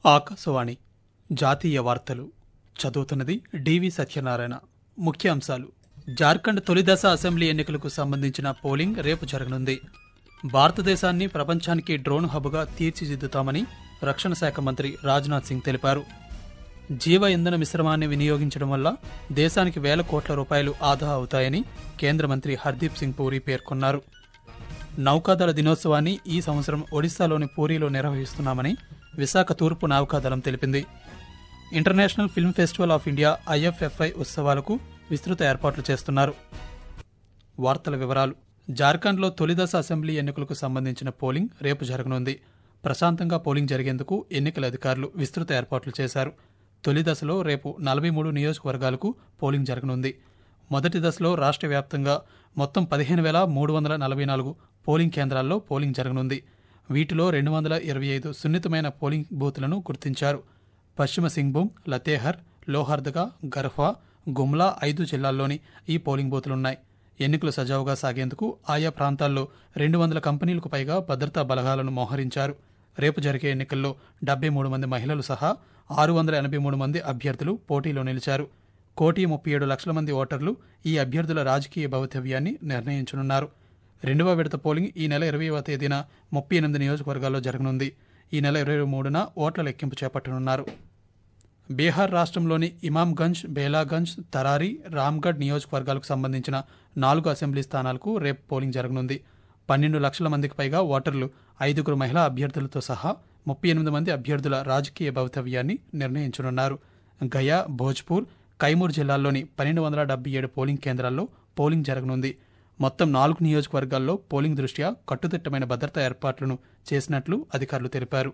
ఆకాశవాణి జాతీయ వార్తలు చదువుతున్నది డివి సత్యనారాయణ ముఖ్యాంశాలు జార్ఖండ్ తొలిదశ అసెంబ్లీ ఎన్నికలకు సంబంధించిన పోలింగ్ రేపు జరగనుంది భారతదేశాన్ని ప్రపంచానికి డ్రోన్ హబ్గా తీర్చిదిద్దుతామని రక్షణ శాఖ మంత్రి రాజ్నాథ్ సింగ్ తెలిపారు జీవ ఇంధన మిశ్రమాన్ని వినియోగించడం వల్ల దేశానికి వేల కోట్ల రూపాయలు ఆదా అవుతాయని కేంద్ర మంత్రి హర్దీప్ సింగ్ పూరి పేర్కొన్నారు నౌకాదళ దినోత్సవాన్ని ఈ సంవత్సరం ఒడిశాలోని పూరీలో నిర్వహిస్తున్నామని విశాఖ తూర్పు నౌకాదళం తెలిపింది International Film Festival of India IFFI ఉత్సవాలకు విస్తృత ఏర్పాట్లు చేస్తున్నారు వార్తల వివరాలు జార్ఖండ్లో తొలిదశ అసెంబ్లీ ఎన్నికలకు సంబంధించిన పోలింగ్ రేపు జరగనుంది ప్రశాంతంగా పోలింగ్ జరిగేందుకు ఎన్నికల అధికారులు విస్తృత ఏర్పాట్లు చేశారు తొలి దశలో రేపు నలభై మూడు నియోజకవర్గాలకు పోలింగ్ జరగనుంది మొదటి దశలో రాష్ట్ర వ్యాప్తంగా మొత్తం పదిహేను వేల మూడు వందల నలభై నాలుగు పోలింగ్ కేంద్రాల్లో పోలింగ్ జరగనుంది వీటిలో రెండు వందల ఇరవై ఐదు సున్నితమైన పోలింగ్ బూత్లను గుర్తించారు పశ్చిమ సింగ్భూమ్ లతేహర్ లోహర్దగా గర్హ్వా గుమ్లా ఐదు జిల్లాల్లోని ఈ పోలింగ్ బూతులున్నాయి ఎన్నికలు సజావుగా సాగేందుకు ఆయా ప్రాంతాల్లో రెండు వందల కంపెనీలకు పైగా భద్రతా బలగాలను మోహరించారు రేపు జరిగే ఎన్నికల్లో డెబ్బై మూడు మంది మహిళలు సహా ఆరు వందల ఎనభై మూడు మంది అభ్యర్థులు పోటీలో నిలిచారు కోటి ముప్పై ఏడు లక్షల మంది ఓటర్లు ఈ అభ్యర్థుల రాజకీయ భవితవ్యాన్ని నిర్ణయించనున్నారు రెండవ విడత పోలింగ్ ఈ నెల ఇరవైవ తేదీన ముప్పై ఎనిమిది నియోజకవర్గాల్లో జరగనుంది ఈ నెల ఇరవై మూడున ఓట్ల లెక్కింపు చేపట్టనున్నారు బీహార్ రాష్ట్రంలోని ఇమాంగంజ్ బేలాగంజ్ తరారి రామ్గఢ్ నియోజకవర్గాలకు సంబంధించిన నాలుగు అసెంబ్లీ స్థానాలకు రేపు పోలింగ్ జరగనుంది పన్నెండు లక్షల మందికి పైగా ఓటర్లు ఐదుగురు మహిళా అభ్యర్థులతో సహా ముప్పై ఎనిమిది మంది అభ్యర్థుల రాజకీయ భవితవ్యాన్ని నిర్ణయించనున్నారు గయా భోజ్పూర్ కైమూర్ జిల్లాల్లోని పన్నెండు వందల డెబ్బై ఏడు పోలింగ్ కేంద్రాల్లో పోలింగ్ జరగనుంది మొత్తం నాలుగు నియోజకవర్గాల్లో పోలింగ్ దృష్ట్యా కట్టుదిట్టమైన భద్రతా ఏర్పాట్లను చేసినట్లు అధికారులు తెలిపారు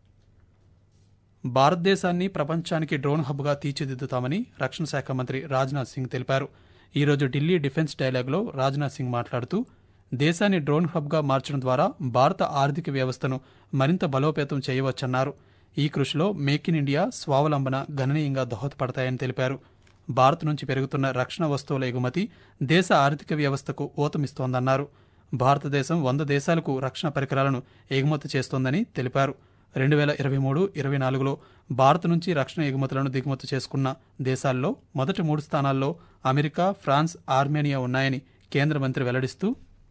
భారతదేశాన్ని ప్రపంచానికి డ్రోన్ హబ్గా తీర్చిదిద్దుతామని రక్షణ శాఖ మంత్రి రాజ్నాథ్ సింగ్ తెలిపారు ఈరోజు ఢిల్లీ డిఫెన్స్ డైలాగ్లో రాజ్నాథ్ సింగ్ మాట్లాడుతూ దేశాన్ని డ్రోన్ హబ్గా మార్చడం ద్వారా భారత ఆర్థిక వ్యవస్థను మరింత బలోపేతం చేయవచ్చన్నారు ఈ కృషిలో మేక్ ఇన్ ఇండియా స్వావలంబన గణనీయంగా దోహదపడతాయని తెలిపారు భారత్ నుంచి పెరుగుతున్న రక్షణ వస్తువుల ఎగుమతి దేశ ఆర్థిక వ్యవస్థకు ఊతమిస్తోందన్నారు భారతదేశం వంద దేశాలకు రక్షణ పరికరాలను ఎగుమతి చేస్తోందని తెలిపారు రెండు వేల ఇరవై మూడు ఇరవై నాలుగులో భారత్ నుంచి రక్షణ ఎగుమతులను దిగుమతి చేసుకున్న దేశాల్లో మొదటి మూడు స్థానాల్లో అమెరికా ఫ్రాన్స్ ఆర్మేనియా ఉన్నాయని కేంద్ర మంత్రి వెల్లడిస్తూ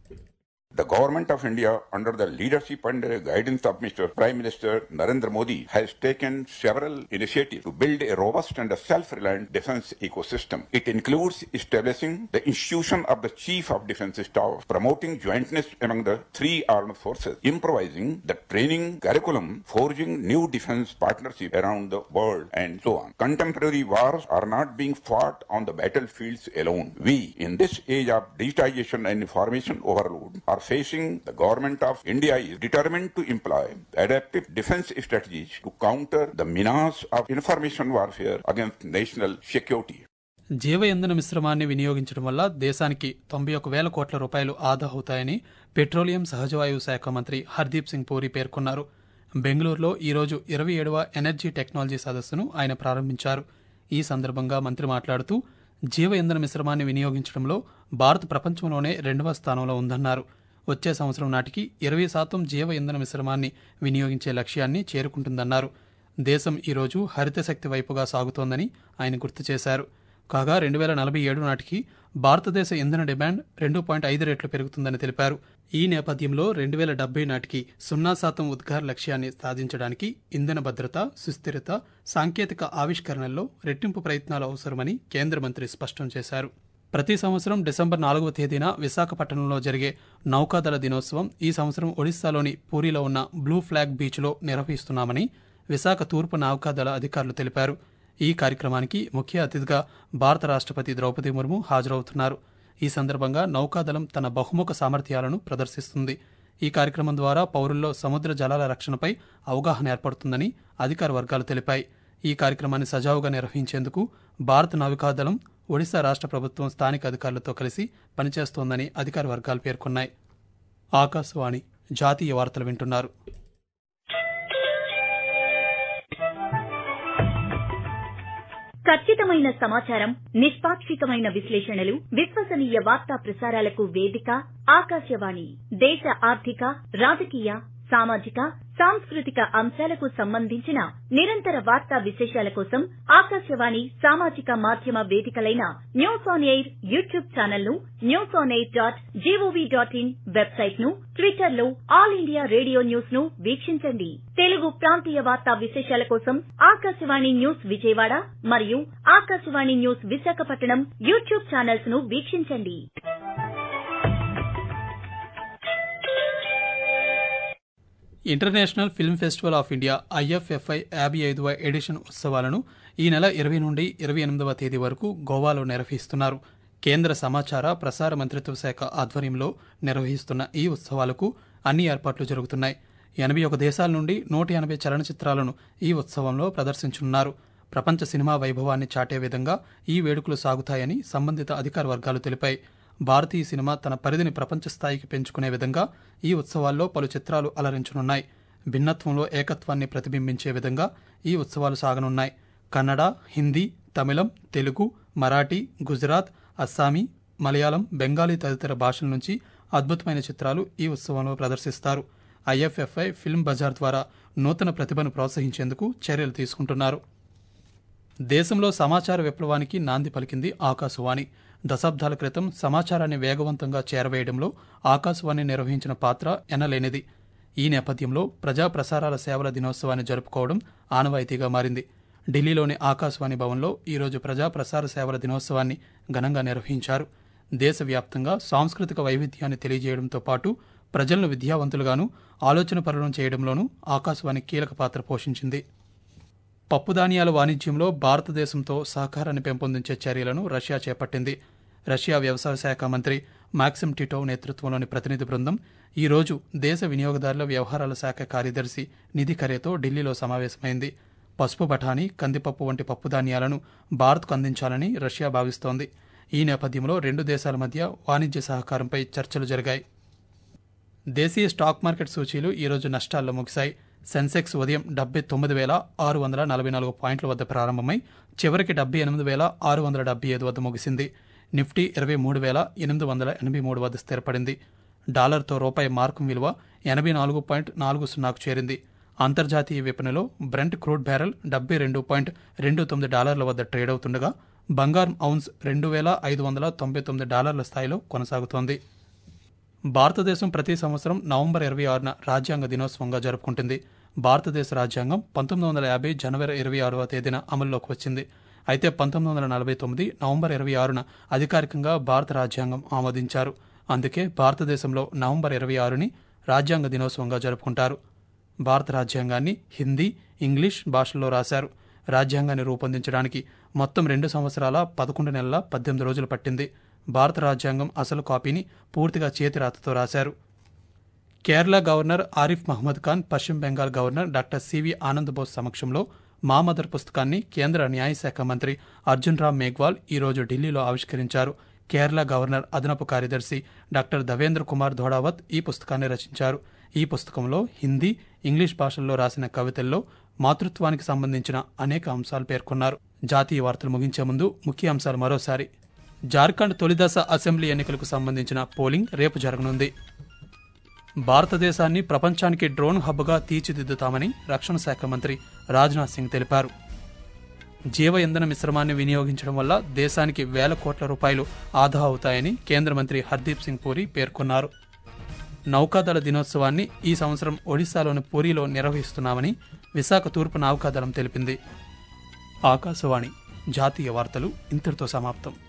The government of India, under the leadership and guidance of Mr. Prime Minister Narendra Modi, has taken several initiatives to build a robust and a self-reliant defense ecosystem. It includes establishing the institution of the Chief of Defense Staff, promoting jointness among the three armed forces, improvising the training curriculum, forging new defense partnerships around the world, and so on. Contemporary wars are not being fought on the battlefields alone. We, in this age of digitization and information overload, are facing the government of India is determined to employ adaptive defense strategies to counter the menace of information warfare against national security. జీవ ఇంధన మిశ్రమాన్ని వినియోగించడం వల్ల దేశానికి తొంభై ఒక వేల కోట్ల రూపాయలు ఆదా అవుతాయని పెట్రోలియం సహజవాయువు శాఖ మంత్రి హర్దీప్ సింగ్ పూరి పేర్కొన్నారు బెంగళూరులో ఈరోజు ఇరవై ఏడవ ఎనర్జీ టెక్నాలజీ సదస్సును ఆయన ప్రారంభించారు ఈ సందర్భంగా మంత్రి మాట్లాడుతూ జీవ ఇంధన మిశ్రమాన్ని వినియోగించడంలో భారత్ ప్రపంచంలోనే రెండవ స్థానంలో ఉందన్నారు వచ్చే సంవత్సరం నాటికి ఇరవై శాతం జీవ ఇంధన మిశ్రమాన్ని వినియోగించే లక్ష్యాన్ని చేరుకుంటుందన్నారు దేశం ఈరోజు హరిత శక్తి వైపుగా సాగుతోందని ఆయన గుర్తు చేశారు కాగా రెండు వేల నలభై ఏడు నాటికి భారతదేశ ఇంధన డిమాండ్ రెండు పాయింట్ ఐదు రెట్లు పెరుగుతుందని తెలిపారు ఈ నేపథ్యంలో రెండు వేల డెబ్బై నాటికి సున్నా శాతం ఉద్గార లక్ష్యాన్ని సాధించడానికి ఇంధన భద్రత సుస్థిరత సాంకేతిక ఆవిష్కరణల్లో రెట్టింపు ప్రయత్నాలు అవసరమని కేంద్ర మంత్రి స్పష్టం చేశారు ప్రతి సంవత్సరం డిసెంబర్ నాలుగవ తేదీన విశాఖపట్నంలో జరిగే నౌకాదళ దినోత్సవం ఈ సంవత్సరం ఒడిశాలోని పూరిలో ఉన్న బ్లూ ఫ్లాగ్ బీచ్లో నిర్వహిస్తున్నామని విశాఖ తూర్పు నౌకాదళ అధికారులు తెలిపారు ఈ కార్యక్రమానికి ముఖ్య అతిథిగా భారత రాష్ట్రపతి ద్రౌపది ముర్ము హాజరవుతున్నారు ఈ సందర్భంగా నౌకాదళం తన బహుముఖ సామర్థ్యాలను ప్రదర్శిస్తుంది ఈ కార్యక్రమం ద్వారా పౌరుల్లో సముద్ర జలాల రక్షణపై అవగాహన ఏర్పడుతుందని అధికార వర్గాలు తెలిపాయి ఈ కార్యక్రమాన్ని సజావుగా నిర్వహించేందుకు భారత నావికాదళం ఒడిశా రాష్ట్ర ప్రభుత్వం స్థానిక అధికారులతో కలిసి పనిచేస్తోందని అధికార వర్గాలు పేర్కొన్నాయి ఆకాశవాణి జాతీయ వార్తలు వింటున్నారు ఖచ్చితమైన సమాచారం నిష్పాక్షికమైన విశ్లేషణలు విశ్వసనీయ వార్తా ప్రసారాలకు వేదిక ఆకాశవాణి దేశ ఆర్థిక రాజకీయ సామాజిక సాంస్కృతిక అంశాలకు సంబంధించిన నిరంతర వార్తా విశేషాల కోసం ఆకాశవాణి సామాజిక మాధ్యమ వేదికలైన News on Air YouTube channel ను News on Air dot GOV dot in website ను ట్విట్టర్ లో ఆల్ ఇండియా రేడియో న్యూస్ ను వీక్షించండి తెలుగు ప్రాంతీయ వార్తా విశేషాల కోసం ఆకాశవాణి న్యూస్ విజయవాడ మరియు Akashvani News Visakhapatnam YouTube channels ను వీక్షించండి International Film Festival of India IFFI యాభై ఐదవ ఎడిషన్ ఉత్సవాలను ఈ నెల ఇరవై నుండి ఇరవై ఎనిమిదవ తేదీ వరకు గోవాలో నిర్వహిస్తున్నారు కేంద్ర సమాచార ప్రసార మంత్రిత్వ శాఖ ఆధ్వర్యంలో నిర్వహిస్తున్న ఈ ఉత్సవాలకు అన్ని ఏర్పాట్లు జరుగుతున్నాయి ఎనభై ఒక దేశాల నుండి నూట ఎనభై చలనచిత్రాలను ఈ ఉత్సవంలో ప్రదర్శించనున్నారు ప్రపంచ సినిమా వైభవాన్ని చాటే విధంగా ఈ వేడుకలు సాగుతాయని సంబంధిత అధికార వర్గాలు తెలిపాయి భారతీయ సినిమా తన పరిధిని ప్రపంచ స్థాయికి పెంచుకునే విధంగా ఈ ఉత్సవాల్లో పలు చిత్రాలు అలరించనున్నాయి భిన్నత్వంలో ఏకత్వాన్ని ప్రతిబింబించే విధంగా ఈ ఉత్సవాలు సాగనున్నాయి కన్నడ హిందీ తమిళం తెలుగు మరాఠీ గుజరాత్ అస్సామీ మలయాళం బెంగాలీ తదితర భాషల నుంచి అద్భుతమైన చిత్రాలు ఈ ఉత్సవంలో ప్రదర్శిస్తారు ఐఎఫ్ఎఫ్ఐ ఫిల్మ్ బజార్ ద్వారా నూతన ప్రతిభను ప్రోత్సహించేందుకు చర్యలు తీసుకుంటున్నారు దేశంలో సమాచార విప్లవానికి నాంది పలికింది ఆకాశవాణి దశాబ్దాల క్రితం సమాచారాన్ని వేగవంతంగా చేరవేయడంలో ఆకాశవాణి నిర్వహించిన పాత్ర ఎనలేనిది ఈ నేపథ్యంలో ప్రజా ప్రసారాల సేవల దినోత్సవాన్ని జరుపుకోవడం ఆనవాయితీగా మారింది ఢిల్లీలోని ఆకాశవాణి భవన్లో ఈరోజు ప్రజా ప్రసార సేవల దినోత్సవాన్ని ఘనంగా నిర్వహించారు దేశవ్యాప్తంగా సాంస్కృతిక వైవిధ్యాన్ని తెలియజేయడంతో పాటు ప్రజలను విద్యావంతులుగాను ఆలోచన పరులను చేయడంలోనూ ఆకాశవాణి కీలక పాత్ర పోషించింది పప్పుధాన్యాల వాణిజ్యంలో భారతదేశంతో సహకారాన్ని పెంపొందించే చర్యలను రష్యా చేపట్టింది రష్యా వ్యవసాయ శాఖ మంత్రి మాక్సిమ్ టిటోవ్ నేతృత్వంలోని ప్రతినిధి బృందం ఈ రోజు దేశ వినియోగదారుల వ్యవహారాల శాఖ కార్యదర్శి నిధి ఖరేతో ఢిల్లీలో సమావేశమైంది పసుపు బఠానీ కందిపప్పు వంటి పప్పుధాన్యాలను భారత్కు అందించాలని రష్యా భావిస్తోంది ఈ నేపథ్యంలో రెండు దేశాల మధ్య వాణిజ్య సహకారంపై చర్చలు జరిగాయి దేశీయ స్టాక్ మార్కెట్ సూచీలు ఈరోజు నష్టాల్లో ముగిశాయి సెన్సెక్స్ ఉదయం డెబ్బై తొమ్మిది వేల ఆరు వందల నలభై నాలుగు పాయింట్ల వద్ద ప్రారంభమై చివరికి డెబ్బై ఎనిమిది వేల ఆరు వందల డెబ్బై ఐదు వద్ద ముగిసింది నిఫ్టీ ఇరవై మూడు వేల ఎనిమిది వందల ఎనభై మూడు వద్ద స్థిరపడింది డాలర్తో రూపాయి మార్కు విలువ ఎనభై నాలుగు పాయింట్ నాలుగు సున్నాకు చేరింది అంతర్జాతీయ విపణిలో బ్రెంట్ క్రూడ్ బ్యారెల్ డెబ్బై రెండు పాయింట్ రెండు తొమ్మిది డాలర్ల వద్ద ట్రేడ్ అవుతుండగా బంగారం ఔన్స్ రెండు వేల ఐదు వందల తొంభై తొమ్మిది డాలర్ల స్థాయిలో కొనసాగుతోంది భారతదేశం ప్రతి సంవత్సరం నవంబర్ ఇరవై ఆరున రాజ్యాంగ దినోత్సవంగా జరుపుకుంటుంది భారతదేశ రాజ్యాంగం పంతొమ్మిది వందల యాభై జనవరి ఇరవై ఆరవ తేదీన అమల్లోకి వచ్చింది అయితే పంతొమ్మిది వందల నలభై తొమ్మిది నవంబర్ ఇరవై ఆరున అధికారికంగా భారత రాజ్యాంగం ఆమోదించారు అందుకే భారతదేశంలో నవంబర్ ఇరవై ఆరుని రాజ్యాంగ దినోత్సవంగా జరుపుకుంటారు భారత రాజ్యాంగాన్ని హిందీ ఇంగ్లీష్ భాషల్లో రాశారు రాజ్యాంగాన్ని రూపొందించడానికి మొత్తం రెండు సంవత్సరాల పదకొండు నెలల పద్దెనిమిది రోజులు పట్టింది భారత రాజ్యాంగం అసలు కాపీని పూర్తిగా చేతిరాతతో రాశారు కేరళ గవర్నర్ ఆరిఫ్ మహమ్మద్ ఖాన్ పశ్చిమ Bengal governor doctor C V Anand Bose సమక్షంలో మా మదర్ పుస్తకాన్ని కేంద్ర న్యాయశాఖ మంత్రి అర్జున్ రామ్ మేఘ్వాల్ ఈరోజు ఢిల్లీలో ఆవిష్కరించారు కేరళ గవర్నర్ అదనపు కార్యదర్శి డాక్టర్ దవేంద్ర కుమార్ ధోడావత్ ఈ పుస్తకాన్ని రచించారు ఈ పుస్తకంలో హిందీ ఇంగ్లీష్ భాషల్లో రాసిన కవితల్లో మాతృత్వానికి సంబంధించిన అనేక అంశాలు పేర్కొన్నారు జాతీయ వార్తలు ముగించే ముందు ముఖ్య అంశాలు మరోసారి జార్ఖండ్ తొలిదశ అసెంబ్లీ ఎన్నికలకు సంబంధించిన పోలింగ్ రేపు జరగనుంది భారతదేశాన్ని ప్రపంచానికి డ్రోన్ హబ్గా తీర్చిదిద్దుతామని రక్షణ శాఖ మంత్రి రాజ్నాథ్ సింగ్ తెలిపారు జీవ ఇంధన మిశ్రమాన్ని వినియోగించడం వల్ల దేశానికి వేల కోట్ల రూపాయలు ఆదా అవుతాయని కేంద్ర మంత్రి హర్దీప్ సింగ్ పూరి పేర్కొన్నారు నౌకాదళ దినోత్సవాన్ని ఈ సంవత్సరం ఒడిశాలోని పూరిలో నిర్వహిస్తున్నామని విశాఖ తూర్పు నౌకాదళం తెలిపింది ఆకాశవాణి జాతీయ వార్తలు ఇంతటితో సమాప్తం